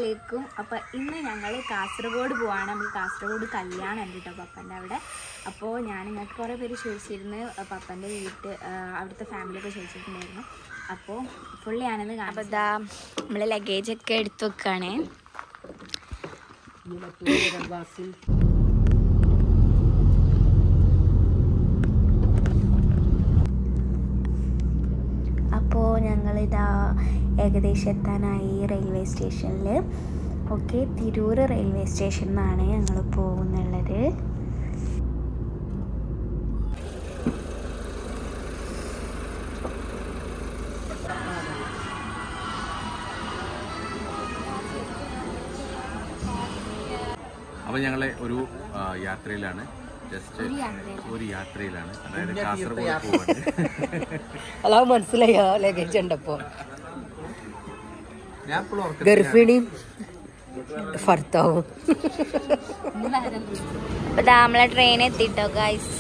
അലൈക്കും അപ്പോൾ ഇന്ന് ഞങ്ങൾ കാസർഗോഡ് പോവാണ് നമുക്ക് കാസർഗോഡ് കല്യാണം ഉണ്ട് കേട്ടോ പപ്പൻ്റെ അവിടെ അപ്പോൾ ഞാൻ നിങ്ങൾക്ക് കുറേ പേര് ചോദിച്ചിരുന്നു പപ്പൻ്റെ വീട്ട് ആ, അവിടുത്തെ ഫാമിലിയൊക്കെ ചോദിച്ചിട്ടുണ്ടായിരുന്നു അപ്പോൾ ഫുള്ള് ഞാനത് അപ്പോൾ ഇതാ നമ്മൾ ലഗേജൊക്കെ എടുത്തു വെക്കുകയാണേ അപ്പോൾ ഞങ്ങളിതാ ഏകദേശം എത്താനായി റെയിൽവേ സ്റ്റേഷനിൽ ഓക്കെ തിരൂർ റെയിൽവേ സ്റ്റേഷനിൽ നിന്നാണ് ഞങ്ങൾ പോകുന്നുള്ളത് അപ്പൊ ഞങ്ങള് ഒരു ആ, യാത്രയിലാണ് ജസ്റ്റ് ഒരു യാത്രയിലാണ് അതായത് കാസർഗോഡ് പോവാണ് അതാ മനസ്സിലായോ ലഗേജ് ഉണ്ടപ്പോ ഞാൻ ഇപ്പോഴും ഓർക്കുന്നു. ഗർഭിണിയും ഭർത്താവും അപ്പോൾ നമ്മളെ ട്രെയിൻ എത്തിട്ടോ ഗൈസ്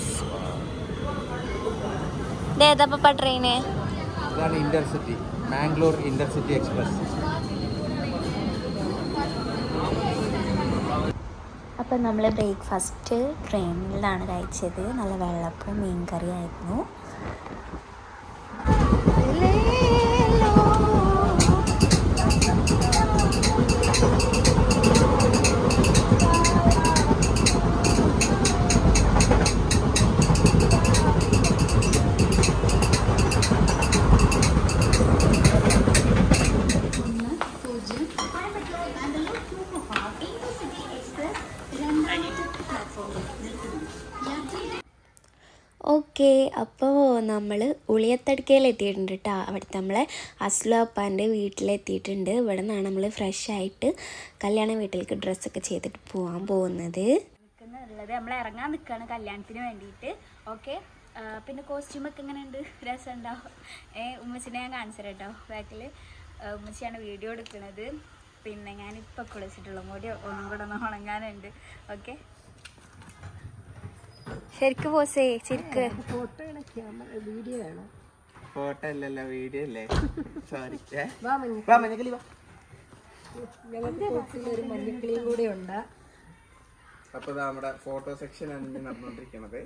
ഇതേതാ പപ്പ ട്രെയിന് ഇതാണ് ഇന്റർസിറ്റി മാംഗ്ലൂർ ഇന്റർസിറ്റി എക്സ്പ്രസ് അപ്പം നമ്മൾ ബ്രേക്ക്ഫാസ്റ്റ് ട്രെയിനിലാണ് കഴിച്ചത് നല്ല വെള്ളപ്പം മീൻ കറി ആയിരുന്നു ഓക്കെ അപ്പോൾ നമ്മൾ ഉളിയത്തടുക്കയിൽ എത്തിയിട്ടുണ്ട് കേട്ടോ അവിടുത്തെ നമ്മളെ അസ്ലാപ്പാൻ്റെ വീട്ടിലെത്തിയിട്ടുണ്ട് ഇവിടെ നിന്നാണ് നമ്മൾ ഫ്രഷ് ആയിട്ട് കല്യാണ വീട്ടിലേക്ക് ഡ്രസ്സൊക്കെ ചെയ്തിട്ട് പോകാൻ പോകുന്നത് നിൽക്കുന്നുള്ളത് നമ്മൾ ഇറങ്ങാൻ നിൽക്കുകയാണ് കല്യാണത്തിന് വേണ്ടിയിട്ട് ഓക്കെ പിന്നെ കോസ്റ്റ്യൂമൊക്കെ എങ്ങനെയുണ്ട് രസമുണ്ടാവും ഏ ഉമ്മച്ചിനെ ഞാൻ കാണിച്ചു തരാം കേട്ടോ ബാക്കിൽ ഉമ്മച്ചിയാണ് വീഡിയോ എടുക്കുന്നത് പിന്നെ ഞാനിപ്പോൾ കുളിച്ചിട്ടുള്ള മുടി ഒന്നും കൂടെ ഒന്ന് ഉണങ്ങാനുണ്ട് ഓക്കെ ശരിക്ക് പോസേ ശരിക്ക് ഫോട്ടോ അല്ലല്ലോ വീഡിയോ അല്ലേ സോറി ഒരു മഞ്ഞക്കിളിയും കൂടെ ഉണ്ട് അപ്പൊ ദാ നമ്മുടെ ഫോട്ടോ സെക്ഷൻ ആണ് ഇനി നടന്നുകൊണ്ടിരിക്കുന്നത്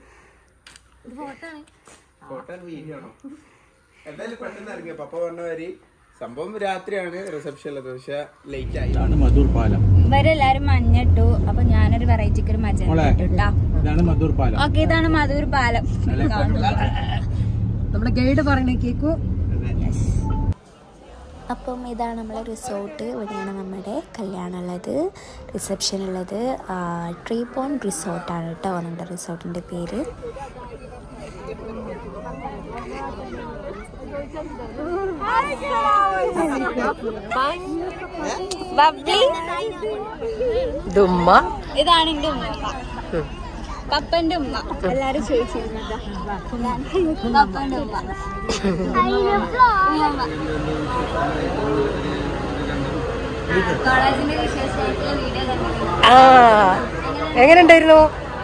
ഫോട്ടോ വീഡിയോ ആണോ എന്തായാലും പെട്ടെന്ന് ഇറങ്ങിയ പപ്പ പറഞ്ഞ വരി സംഭവം രാത്രിയാണ് റിസപ്ഷൻ ഉള്ളത് പക്ഷെ ലേറ്റ് ആയി ഇതാണ് മധൂർ പാലം ഇവരെല്ലാരും മഞ്ഞിട്ടു അപ്പൊ ഞാനൊരു വെറൈറ്റിക്ക് ഒരു മജ മോളെ ഇതാണ് മധൂർ പാലം ഓക്കെ ഇതാണ് മധൂർ പാലം നമ്മുടെ ഗൈഡ് പറയണ കേക്കു അപ്പം ഇതാണ് നമ്മളെ റിസോർട്ട് ഇവിടെയാണ് നമ്മുടെ കല്യാണം ഉള്ളത് റിസപ്ഷൻ ഉള്ളത് ട്രീ പോണ്ട് റിസോർട്ടാണ് കേട്ടോ നമ്മുടെ റിസോർട്ടിൻ്റെ പേര് ബബ്ലി ദുമ്മ ഇതാണ് എൻ്റെ ഉമ്മ പപ്പന്റെ ഉമ്മ എല്ലാരും ചോദിച്ചിരുന്നതാ പപ്പന്റെ ഉമ്മ കോളേജിന്റെ വിശേഷമായിട്ടുള്ള വീഡിയോ കണ്ടിട്ടുണ്ട് ആ എങ്ങനെ ഉണ്ടായിരുന്നു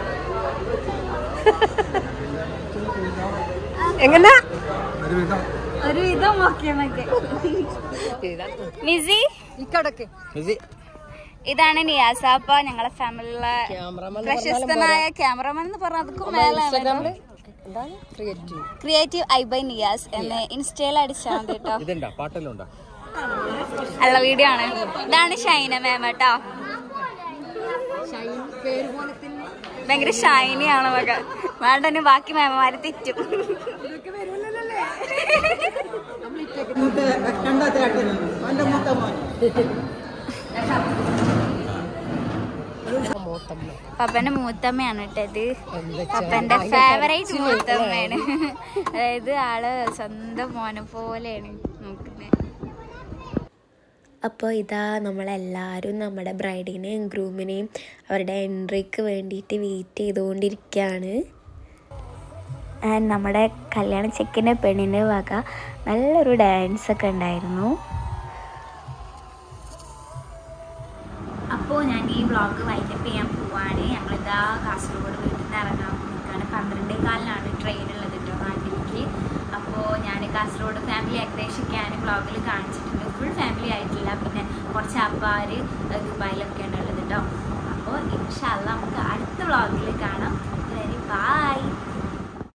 എങ്ങനെ ഒരു വിധം നോക്കിയമൊക്കെ മിസി ഇക്കടക്ക് ഇതാണ് നിയാസാപ്പ ഞങ്ങളെ ഫാമിലിയിലെ ക്യാമറമാൻ പ്രശസ്തനായ ക്യാമറമാൻ എന്ന് പറഞ്ഞാൽ അതൊക്കെ മേലാണ് ഇൻസ്റ്റാഗ്രാമില് എന്താണ് creative creative eye by Niyas എന്ന് ഇൻസ്റ്റയിൽ അടിച്ചാൽ മതി കേട്ടോ ഇതുണ്ടാ പാട്ടെല്ലാം ഉണ്ടാ ഉള്ള വീഡിയോ ആണ് ഇതാണ് ഷൈന മാം കേട്ടോ പേര് പോലെ തന്നെ ഭയങ്കര ഷൈനി ആണ് മക വേണ്ടന് ബാക്കി മാമമാര് തെറ്റും മൂത്തമ്മ പപ്പന്റെ മൂത്തമ്മയാണ് കേട്ടത് എന്താ പപ്പന്റെ ഫേവറേറ്റ് മൂത്തമ്മയാണ് അതായത് ആള് സ്വന്തം മോനെ പോലെയാണ് നോക്കുന്നത് അപ്പോൾ ഇതാ നമ്മളെല്ലാവരും നമ്മുടെ ബ്രൈഡിനെയും ഗ്രൂമിനെയും അവരുടെ എൻട്രിക്ക് വേണ്ടിയിട്ട് വെയിറ്റ് ചെയ്തുകൊണ്ടിരിക്കുകയാണ് ആൻഡ് നമ്മുടെ കല്യാണ ചെക്കിൻ്റെ പെണ്ണിൻ്റെ വക നല്ലൊരു ഡാൻസ് ഒക്കെ ഉണ്ടായിരുന്നു അപ്പോൾ ഞാൻ ഈ വ്ളോഗ് വൈൻഡപ്പ് ചെയ്യാൻ പോവാണ് ഞങ്ങളിതാ കാസർഗോഡ് വീട്ടിൽ നിന്ന് ഇറങ്ങാൻ നിൽക്കുകയാണ് പന്ത്രണ്ടേ കാലിനാണ് ട്രെയിൻ ഉള്ളത് കേട്ടോ നാട്ടിലേക്ക് അപ്പോൾ ഞാൻ കാസർഗോഡ് ഫാമിലി ഏകദേശം ഞാൻ വ്ളോഗിൽ കാണിച്ചിട്ടുണ്ട് ഫുൾ ഫാമിലി ആയിട്ടില്ല പിന്നെ കുറച്ച് അപ്പാർ ദുബായിലൊക്കെയാണ് ഉള്ളത് കേട്ടോ അപ്പോൾ ഇൻഷാല്ല നമുക്ക് അടുത്ത വ്ളോഗിൽ കാണാം